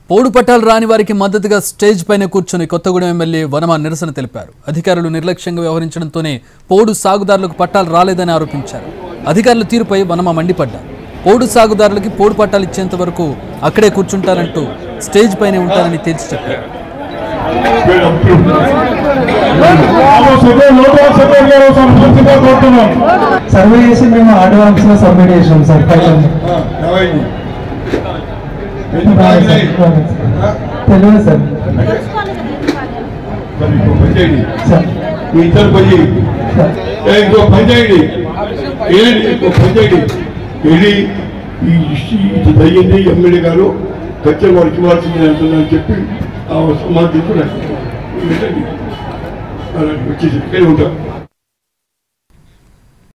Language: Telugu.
పోడు పట్టాలు రాని వారికి మద్దతుగా స్టేజ్ పైన కూర్చొని కొత్తగూడెం ఎమ్మెల్యే వనమ నిరసన తెలిపారు అధికారులు నిర్లక్ష్యంగా వ్యవహరించడంతోనే పోడు సాగుదారులకు పట్టాలు రాలేదని ఆరోపించారు అధికారుల తీరుపై వనమ మండిపడ్డారు పోడు సాగుదారులకి పోడు పట్టాలు ఇచ్చేంత వరకు అక్కడే కూర్చుంటారంటూ స్టేజ్ పైనే ఉంటారని తేల్చి చెప్పారు సర్వే చేసి మేము అడ్వాన్స్ లో సబ్మిట్ చేసినాం సార్ ఫైనల్ తెలియదు సార్ సార్ మీ ఇద్దరు పోయి సార్ ఏ, ఇంకో పని చేయండి ఏంటి ఇంకో పని చేయండి వెళ్ళి ఈ ఇష్యూ ఇది జరిగింది ఎమ్మెల్యే గారు ఖచ్చితంగా వారికి ఇవ్వాల్సింది అంటున్నా చెప్పి ఆ సమాధానం తీసుకున్నాను వెళ్ళండి. అలాగే వచ్చేసి ఇక్కడే ఉంటాం